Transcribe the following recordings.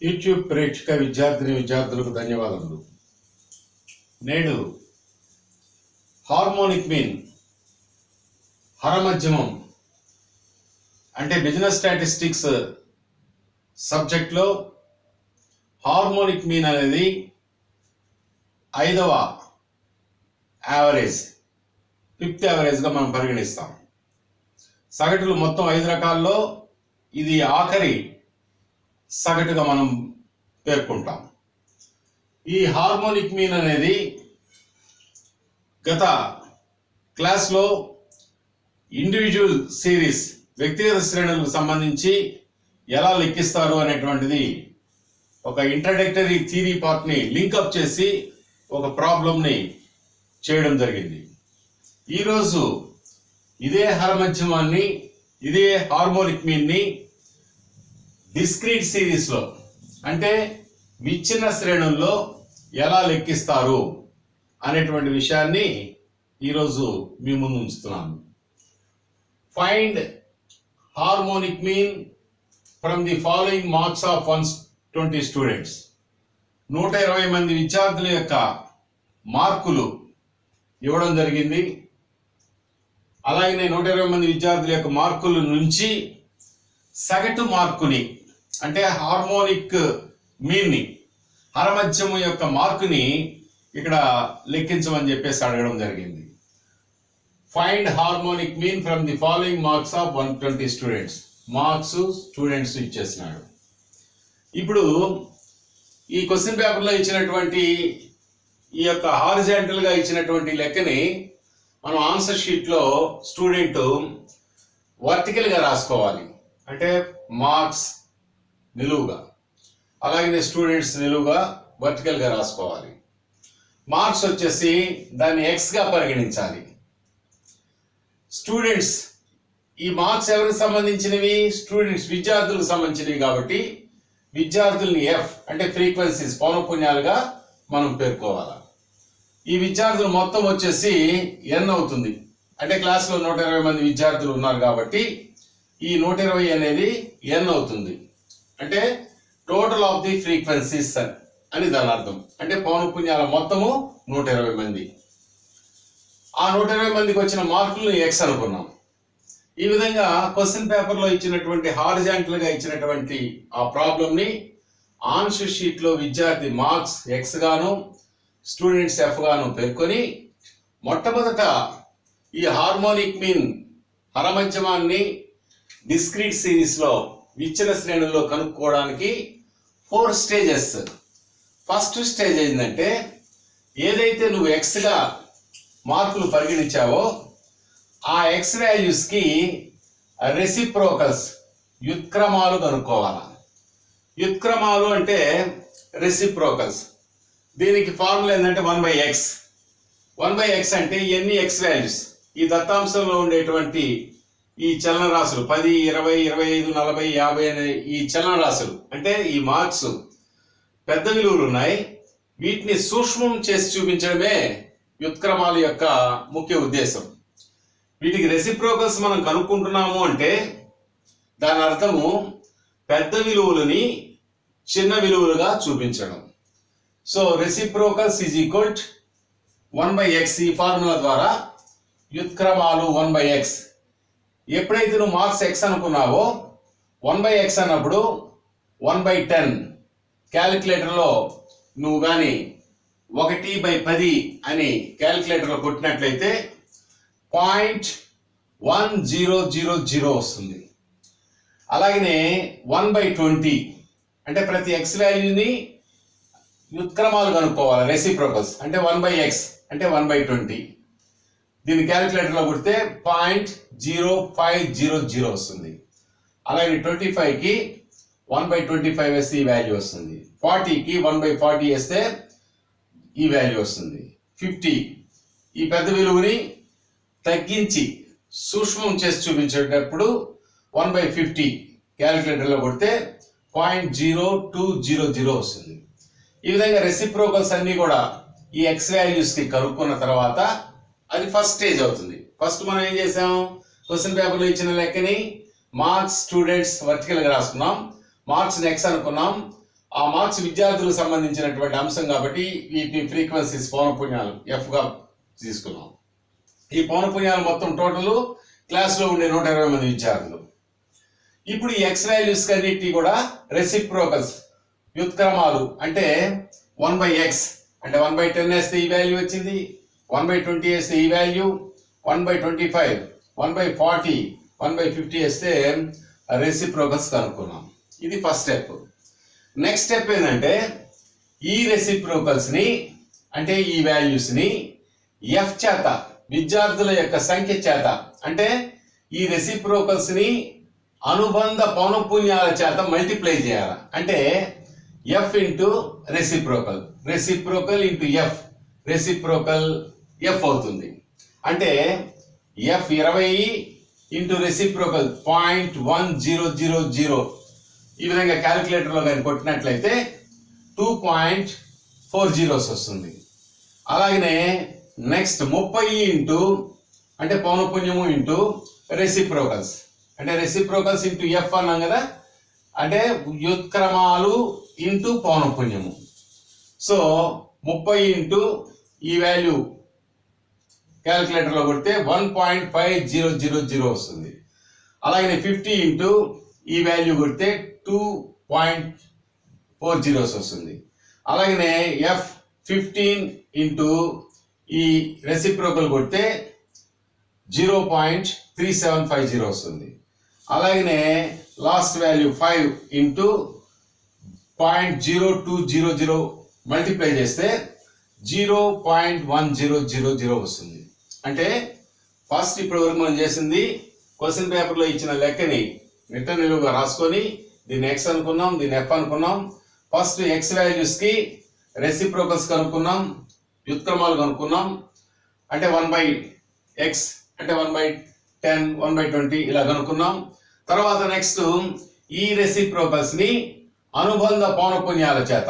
YouTube ప్రేక్షక విద్యార్థిని విద్యార్థులకు ధన్యవాదములు నేడు హార్మోనిక్ మీన్ హరమధ్యమం అంటే బిజినెస్ స్టాటిస్టిక్స్ సబ్జెక్ట్లో హార్మోనిక్ మీన్ అనేది ఐదవ యావరేజ్ ఫిఫ్త్ యావరేజ్గా మనం పరిగణిస్తాం సగటులు మొత్తం ఐదు రకాల్లో ఇది ఆఖరి సగటుగా మనం పేర్కొంటాం ఈ హార్మోనిక్ మీన్ అనేది గత క్లాస్లో ఇండివిజువల్ సిరీస్ వ్యక్తిగత శ్రేణులకు సంబంధించి ఎలా లెక్కిస్తారు అనేటువంటిది ఒక ఇంట్రడక్టరీ థీరీ పార్ట్ని లింకప్ చేసి ఒక ప్రాబ్లంని చేయడం జరిగింది ఈరోజు ఇదే హరమధ్యమాన్ని ఇదే హార్మోనిక్ మీన్ని డిస్క్రీట్ సిరీస్లో అంటే విచ్ఛిన్న శ్రేణుల్లో ఎలా లెక్కిస్తారు అనేటువంటి విషయాన్ని ఈరోజు మీ ముందు ఉంచుతున్నాను find harmonic mean from the following marks of one twenty students నూట ఇరవై మంది విద్యార్థుల యొక్క మార్కులు ఇవ్వడం జరిగింది అలాగే నూట ఇరవై మంది విద్యార్థుల యొక్క మార్కుల నుంచి సగటు మార్కుని అంటే హార్మోనిక్ మీన్ని హరమధ్యము యొక్క మార్కుని ఇక్కడ లెక్కించమని చెప్పేసి అడగడం జరిగింది find harmonic mean from the following marks of one twenty students marks students ఇచ్చేసినాడు ఇప్పుడు ఈ క్వశ్చన్ పేపర్లో ఇచ్చినటువంటి ఈ యొక్క హారిజాంటల్ గా ఇచ్చినటువంటి లెక్కని మనం ఆన్సర్ షీట్ లో స్టూడెంట్ వర్టికల్ గా రాసుకోవాలి అంటే మార్క్స్ నిలువుగా అలాగే స్టూడెంట్స్ నిలువుగా వర్టికల్ గా రాసుకోవాలి మార్క్స్ వచ్చేసి దాన్ని ఎక్స్ గా పరిగణించాలి స్టూడెంట్స్ ఈ మార్క్స్ ఎవరికి సంబంధించినవి స్టూడెంట్స్ విద్యార్థులకు సంబంధించినవి కాబట్టి విద్యార్థుల్ని ఎఫ్ అంటే ఫ్రీక్వెన్సీస్ పౌనపుణ్యాలుగా మనం పేర్కోవాలి ఈ విద్యార్థులు మొత్తం వచ్చేసి ఎన్ అవుతుంది అంటే క్లాస్లో నూట ఇరవై మంది విద్యార్థులు ఉన్నారు కాబట్టి ఈ నూట ఇరవై అనేది ఎన్ అవుతుంది అంటే టోటల్ ఆఫ్ ది ఫ్రీక్వెన్సీస్ అని దాని అర్థం అంటే పౌనపుణ్యాల మొత్తము నూట ఇరవై మంది ఆ నూట ఇరవై మందికి వచ్చిన మార్కులు ఎక్స్ అనుకున్నాం ఈ విధంగా క్వశ్చన్ పేపర్లో ఇచ్చినటువంటి హారిజాంటల్ గా ఇచ్చినటువంటి ఆ ప్రాబ్లమ్ ని ఆన్సర్ షీట్ లో విద్యార్థి మార్క్స్ ఎక్స్ గాను స్టూడెంట్స్ ఎఫ్ గాను పేర్కొని మొట్టమొదట ఈ హార్మోనిక్ మీన్ హరమంచమాన్ని డిస్క్రీట్ సిరీస్ లో విచ్ఛిన్న శ్రేణుల్లో కనుక్కోవడానికి ఫోర్ స్టేజెస్ ఫస్ట్ స్టేజ్ ఏంటంటే ఏదైతే నువ్వు ఎక్స్ గా మార్కులు పరిగణించావో ఆ ఎక్స్ వాల్యూస్ కి రెసిప్రోకల్స్ యుత్క్రమాలు కనుక్కోవాలి యుత్క్రమాలు అంటే రెసిప్రోకల్స్ దీనికి ఫార్ములా ఏంటంటే one by X one by X అంటే ఎన్ని ఎక్స్ వాల్యూస్ ఈ దత్తాంశంలో ఉండేటువంటి ఈ చలన రాశులు పది ఇరవై ఇరవై ఐదు నలభై యాభై అనే ఈ చలన రాశులు అంటే ఈ మార్క్స్ పెద్ద విలువలు ఉన్నాయి వీటిని సూక్ష్మం చేసి చూపించడమే యుత్క్రమాల యొక్క ముఖ్య ఉద్దేశం వీటికి రెసిప్రోకల్స్ మనం కనుక్కుంటున్నాము అంటే దాని అర్థము పెద్ద విలువలని చిన్న విలువలుగా చూపించడం so reciprocals is equal one by X ఈ ఫార్ములా ద్వారా యుత్క్రమాలు వన్ బై ఎక్స్ ఎప్పుడైతే నువ్వు మార్క్స్ ఎక్స్ అనుకున్నావో వన్ బై ఎక్స్ అన్నప్పుడు వన్ బై టెన్ క్యాలిక్యులేటర్లో నువ్వు కానీ ఒకటి బై పది అని క్యాలిక్యులేటర్లో కొట్టినట్లయితే point one zero zero zero వస్తుంది అలాగనే వన్ బై ట్వంటీ అంటే ప్రతి ఎక్స్ వాల్యూని యుత్క్రమాలు కనుక్కోవాలి రెసిప్రోకల్స్ అంటే వన్ బై ఎక్స్ అంటే వన్ బై ట్వంటీ దీన్ని క్యాలిక్యులేటర్లో కొడితే point zero five zero zero వస్తుంది అలాగే ట్వంటీ ఫైవ్కి వన్ బై ట్వంటీ ఫైవ్ వేస్తే ఈ వాల్యూ వస్తుంది ఫార్టీకి వన్ బై ఫార్టీ వేస్తే ఈ వాల్యూ వస్తుంది ఫిఫ్టీ ఈ పెద్ద విలువని తగ్గించి సూక్ష్మం చేసి చూపించేటప్పుడు వన్ బై ఫిఫ్టీ క్యాలిక్యులేటర్లో కొడితే point zero two zero zero వస్తుంది ఈ విధంగా రెసిప్రోకల్స్ అన్నీ కూడా ఈ ఎక్స్ వాల్యూస్కి కనుక్కున్న తర్వాత అది ఫస్ట్ స్టేజ్ అవుతుంది ఫస్ట్ మనం ఏం చేసాం క్వశ్చన్ పేపర్లో ఇచ్చిన లెక్కని మార్క్స్ స్టూడెంట్స్ వర్టికల్గా రాసుకున్నాం మార్క్స్ ఎక్స్ అనుకున్నాం ఆ మార్క్స్ విద్యార్థులకు సంబంధించినటువంటి అంశం కాబట్టి వీటి ఫ్రీక్వెన్సీస్ పౌనపుణ్యాలు ఎఫ్ గా తీసుకున్నాం ఈ పౌనపుణ్యాలు మొత్తం టోటల్ క్లాస్లో ఉండే నూట ఇరవై మంది విద్యార్థులు ఇప్పుడు ఈ ఎక్స్ వాల్యూస్ అన్నిటి కూడా రెసిప్రోకల్స్ వ్యుత్క్రమాలు అంటే వన్ బై ఎక్స్ అంటే వన్ బై టెన్ వేస్తే ఈ వాల్యూ వచ్చింది వన్ బై ట్వంటీ వేస్తే ఈ value one by twenty five one by forty one by fifty వేస్తే రెసిప్రోకల్స్ కనుక్కున్నాం ఇది ఫస్ట్ స్టెప్ నెక్స్ట్ స్టెప్ ఏంటంటే ఈ రెసిప్రోకల్స్ ని అంటే ఈ వాల్యూస్ ని ఎఫ్ చేత విద్యార్థుల యొక్క సంఖ్య చేత అంటే ఈ రెసిప్రోకల్స్ ని అనుబంధ పౌనపుణ్యాల చేత మల్టిప్లై చేయాలి అంటే F into reciprocal reciprocal into F reciprocal F అవుతుంది అంటే ఎఫ్ ఇరవై into reciprocal point one zero zero zero ఈ విధంగా క్యాలిక్యులేటర్లో కానీ కొట్టినట్లయితే టూ పాయింట్ ఫోర్ జీరోస్ వస్తుంది అలాగనే నెక్స్ట్ ముప్పై ఇంటూ అంటే పౌనపుణ్యము ఇంటూ రెసిప్రోకల్స్ అంటే రెసిప్రోకల్స్ ఇంటూ ఎఫ్ అన్నాం కదా అంటే వ్యుత్క్రమాలు ఇంటూ పౌనపుణ్యము సో ముప్పై ఇంటూ ఈ వాల్యూ క్యాలిక్యులేటర్లో కొడితే one point five zero zero zero వస్తుంది అలాగే ఫిఫ్టీ ఇంటూ ఈ వాల్యూ కొడితే టూ పాయింట్ ఫోర్ జీరోస్ వస్తుంది అలాగనే ఎఫ్ ఫిఫ్టీన్ ఇంటూ ఈ రెసిప్రోకల్ కొడితే zero point three seven five zero వస్తుంది అలాగనే last value five into point zero two zero zero multiply చేస్తే zero point one zero zero zero వస్తుంది అంటే ఫస్ట్ ఇప్పటి వరకు మనం చేసింది క్వశ్చన్ పేపర్లో ఇచ్చిన లెక్కని రిటర్న్ నిలువుగా రాసుకొని దీన్ని ఎక్స్ అనుకున్నాం దీన్ని ఎఫ్ అనుకున్నాం ఫస్ట్ ఎక్స్ వాల్యూస్కి రెసిప్రోకల్స్ కనుక్కున్నాం వ్యుత్క్రమాలు కనుక్కున్నాం అంటే వన్ బై ఎక్స్ అంటే one by ten one by twenty ఇలా కనుక్కున్నాం తర్వాత నెక్స్ట్ ఈ రెసిప్రోకల్స్ ని అనుబంధ పౌనపుణ్యాల చేత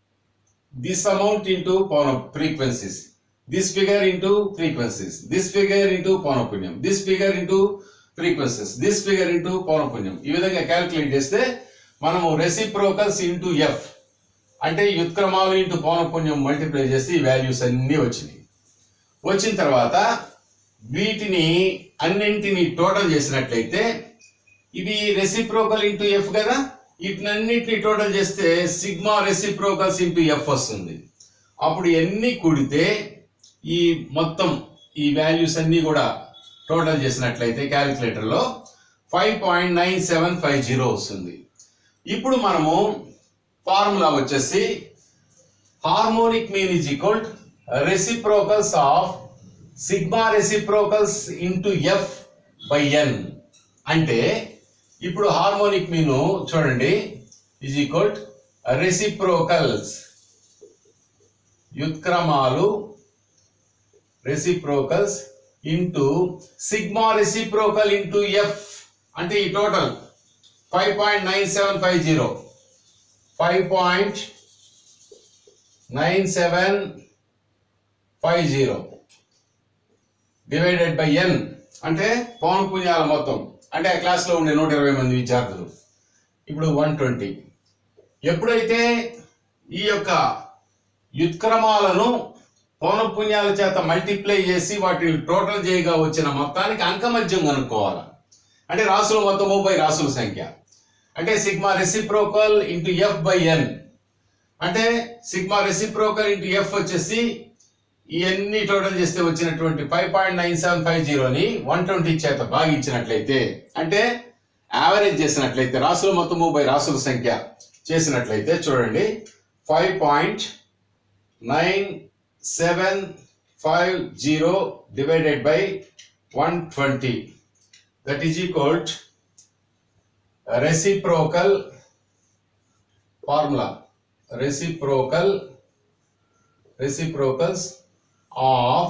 దిస్ అమౌంట్ ఇంటూ పౌన frequencies this figure into frequencies this figure into పౌనపుణ్యం this figure into frequencies this figure into పౌనపుణ్యం ఈ విధంగా క్యాలిక్యులేట్ చేస్తే మనము రెసిప్రోకల్స్ ఇంటూ ఎఫ్ అంటే యుత్క్రమాలు ఇంటూ పౌనపుణ్యం మల్టిప్లై చేసి ఈ వాల్యూస్ అన్నీ వచ్చినాయి వచ్చిన తర్వాత వీటిని అన్నింటిని టోటల్ చేసినట్లయితే ఇది రెసిప్రోకల్ ఇంటూ ఎఫ్ కదా వీటినన్నిటిని టోటల్ చేస్తే సిగ్మా రెసిప్రోకల్స్ ఇంటూ ఎఫ్ వస్తుంది అప్పుడు ఎన్ని కూడితే ఈ మొత్తం ఈ వాల్యూస్ అన్ని కూడా టోటల్ చేసినట్లయితే క్యాలిక్యులేటర్లో five point nine seven five zero వస్తుంది ఇప్పుడు మనము ఫార్ములా వచ్చేసి harmonic mean is equal reciprocals of sigma reciprocals into F by N అంటే ఇప్పుడు హార్మోనిక్ మీను చూడండి ఈజ్ ఈక్వల్ రెసిప్రోకల్స్ యుత్క్రమాలు reciprocals into sigma reciprocal into F అంటే ఈ total five point nine seven five zero five point nine seven five zero divided by N అంటే పౌనపుణ్యాల మొత్తం అంటే ఆ క్లాస్లో ఉండే నూట ఇరవై మంది విద్యార్థులు ఇప్పుడు వన్ ట్వంటీ ఎప్పుడైతే ఈ యొక్క యుత్క్రమాలను పౌనపుణ్యాల చేత మల్టిప్లై చేసి వాటిని టోటల్ చేయగా వచ్చిన మొత్తానికి అంకమధ్యం కనుక్కోవాలి అంటే రాసుల మొత్తము బై రాసుల సంఖ్య అంటే sigma reciprocal into F by N అంటే సిగ్మా రెసిప్రోకల్ ఇంటూ ఎఫ్ వచ్చేసి ఇవన్నీ టోటల్ చేస్తే వచ్చినటువంటి five point nine seven five జీరోని వన్ ట్వంటీ చేత భాగించినట్లయితే అంటే యావరేజ్ చేసినట్లయితే రాసుల మొత్తము బై రాసుల సంఖ్య చేసినట్లయితే చూడండి five point nine seven five zero divided by one twenty that is equal reciprocal formula reciprocal reciprocals of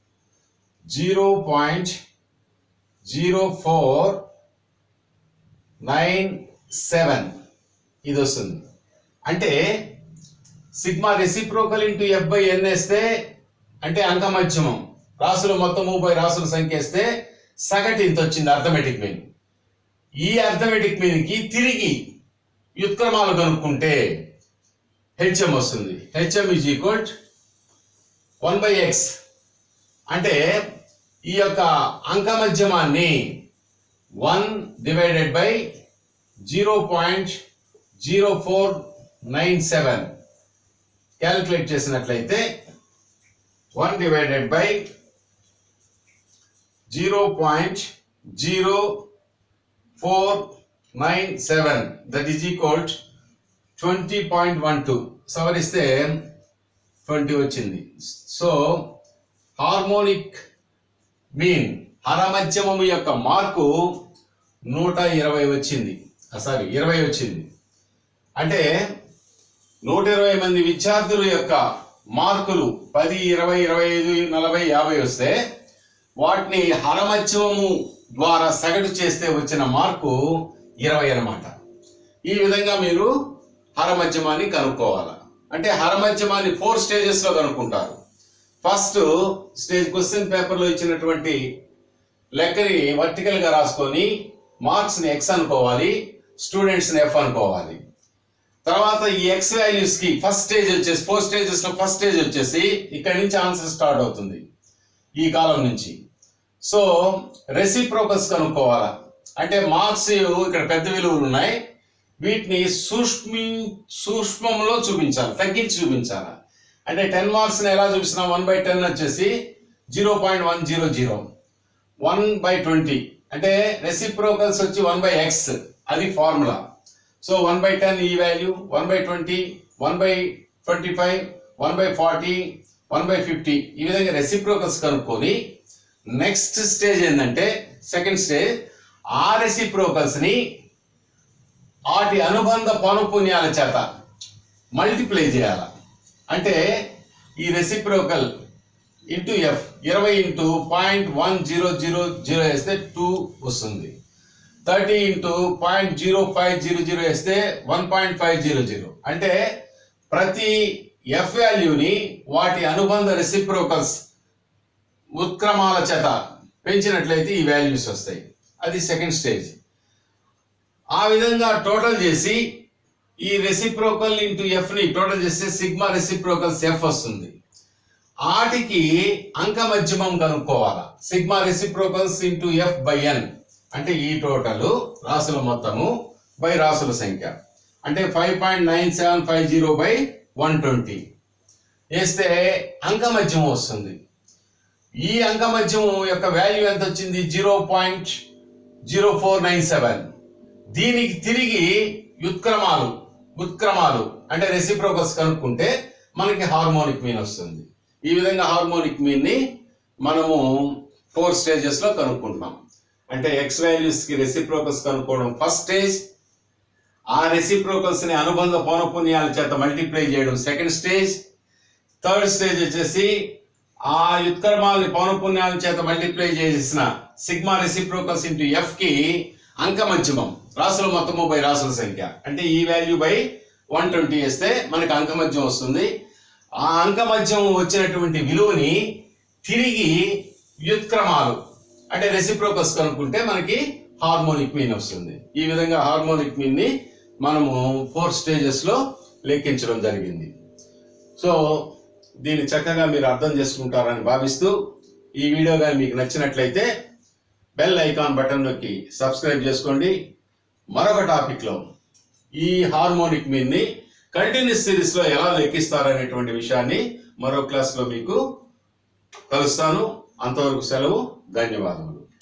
0.0497 ఇది వస్తుంది అంటే sigma reciprocal into F by N వేస్తే అంటే అంకమధ్యమం రాసులు మొత్తము బై రాసుల సంఖ్య వేస్తే సగటు ఇంత వచ్చింది అర్థమెటిక్ మీన్ ఈ అర్థమెటిక్ మీన్కి తిరిగి వ్యుత్క్రమాలు కనుక్కుంటే హెచ్ఎం వస్తుంది HM is equal one by X అంటే ఈ యొక్క అంకమధ్యమాన్ని one divided by zero point zero four nine seven calculate చేసినట్లయితే one divided by zero point zero four nine seven that is equal twenty point one two సవరిస్తే twenty వచ్చింది so harmonic mean హరమధ్యమము యొక్క mark నూట ఇరవై వచ్చింది sorry ఇరవై వచ్చింది అంటే నూట ఇరవై మంది విద్యార్థుల యొక్క మార్కులు పది ఇరవై ఇరవై ఐదు నలభై యాభై వస్తే వాటిని హరమధ్యమము ద్వారా సగటు చేస్తే వచ్చిన మార్కు ఇరవై అన్నమాట ఈ విధంగా మీరు హరమధ్యమాన్ని కనుక్కోవాలి అంటే హరమధ్యమాన్ని ఫోర్ స్టేజెస్ లో కనుక్కుంటారు ఫస్ట్ స్టేజ్ క్వశ్చన్ పేపర్ లో ఇచ్చినటువంటి లెక్కని వర్టికల్ గా రాసుకొని మార్క్స్ ని ఎక్స్ అనుకోవాలి స్టూడెంట్స్ ని ఎఫ్ అనుకోవాలి తర్వాత ఈ ఎక్స్ వాల్యూస్ కి ఫస్ట్ స్టేజ్ వచ్చేసి ఫోర్ స్టేజెస్ లో ఫస్ట్ స్టేజ్ వచ్చేసి ఇక్కడ నుంచి ఆన్సర్ స్టార్ట్ అవుతుంది ఈ కాలం నుంచి సో రెసిప్రోకల్స్ కనుక్కోవాలా అంటే మార్క్స్ ఇక్కడ పెద్ద విలువలు ఉన్నాయి వీటిని సూక్ష్మి సూక్ష్మంలో చూపించాలి తగ్గించి చూపించాలి అంటే టెన్ మార్క్స్ని ఎలా చూపిస్తున్నాం వన్ బై టెన్ వచ్చేసి zero point one zero zero one by twenty అంటే రెసిప్రోకల్స్ వచ్చి వన్ బై ఎక్స్ అది formula so one by ten ఈ value one by twenty one by twenty five one by forty one by fifty ఈ విధంగా reciprocals కనుక్కొని next stage ఏంటంటే second stage ఆ reciprocals ని వాటి అనుబంధ పౌనపుణ్యాల చేత మల్టిప్లై చేయాలి అంటే ఈ రెసిప్రోకల్ ఇంటూ ఎఫ్ ఇరవై into point one zero zero zero వేస్తే టూ వస్తుంది thirty into point zero five zero zero వేస్తే one point five zero zero అంటే ప్రతి ఎఫ్ వాల్యూని వాటి అనుబంధ రెసిప్రోకల్స్ ఉత్క్రమాల చేత పెంచినట్లయితే ఈ వాల్యూస్ వస్తాయి అది సెకండ్ స్టేజ్ ఆ విధంగా టోటల్ చేసి ఈ రెసిప్రోకల్ ఇంటూ ఎఫ్ ని టోటల్ చేస్తే సిగ్మా రెసిప్రోకల్స్ ఎఫ్ వస్తుంది ఆటికి అంక మధ్యమం కనుక్కోవాలా sigma reciprocals into F by N అంటే ఈ టోటల్ రాసుల మొత్తము బై రాసుల సంఖ్య అంటే five point nine seven five zero by one twenty వేస్తే అంక మధ్యమం వస్తుంది ఈ అంక మధ్యమం యొక్క వాల్యూ ఎంత వచ్చింది zero point zero four nine seven దీనికి తిరిగి వ్యుత్క్రమాలు ఉత్క్రమాలు అంటే రెసిప్రోకల్స్ కనుక్కుంటే మనకి హార్మోనిక్ మీన్ వస్తుంది ఈ విధంగా హార్మోనిక్ మీన్ ని మనము ఫోర్ స్టేజెస్ లో కనుక్కుంటున్నాం అంటే ఎక్స్ వాల్యూస్ కి రెసిప్రోకల్స్ కనుక్కోవడం ఫస్ట్ స్టేజ్ ఆ రెసిప్రోకల్స్ ని అనుబంధ పౌనపుణ్యాల చేత మల్టిప్లై చేయడం సెకండ్ స్టేజ్ థర్డ్ స్టేజ్ వచ్చేసి ఆ యుత్కర్మాలని పౌనపుణ్యాల చేత మల్టిప్లై చేసిన సిగ్మా రెసిప్రోకల్స్ ఇంటూ ఎఫ్ కి అంక మధ్యమం రాసుల మొత్తము బై రాసుల సంఖ్య అంటే ఈ వాల్యూ బై వన్ ట్వంటీ వేస్తే మనకి అంక మధ్యం వస్తుంది ఆ అంక మధ్యం వచ్చినటువంటి విలువని తిరిగి వ్యుత్క్రమాలు అంటే రెసిప్రోకల్స్ కనుక్కుంటే మనకి హార్మోనిక్ మీన్ వస్తుంది ఈ విధంగా హార్మోనిక్ మీన్ ని మనము ఫోర్ స్టేజెస్ లో లెక్కించడం జరిగింది సో దీన్ని చక్కగా మీరు అర్థం చేసుకుంటారని భావిస్తూ ఈ వీడియో కానీ మీకు నచ్చినట్లయితే బెల్ ఐకాన్ బటన్ నొక్కి సబ్స్క్రైబ్ చేసుకోండి మరొక టాపిక్లో ఈ హార్మోనిక్ మీన్ని కంటిన్యూస్ సిరీస్లో ఎలా లెక్కిస్తారనేటువంటి విషయాన్ని మరో క్లాస్లో మీకు కలుస్తాను అంతవరకు సెలవు ధన్యవాదములు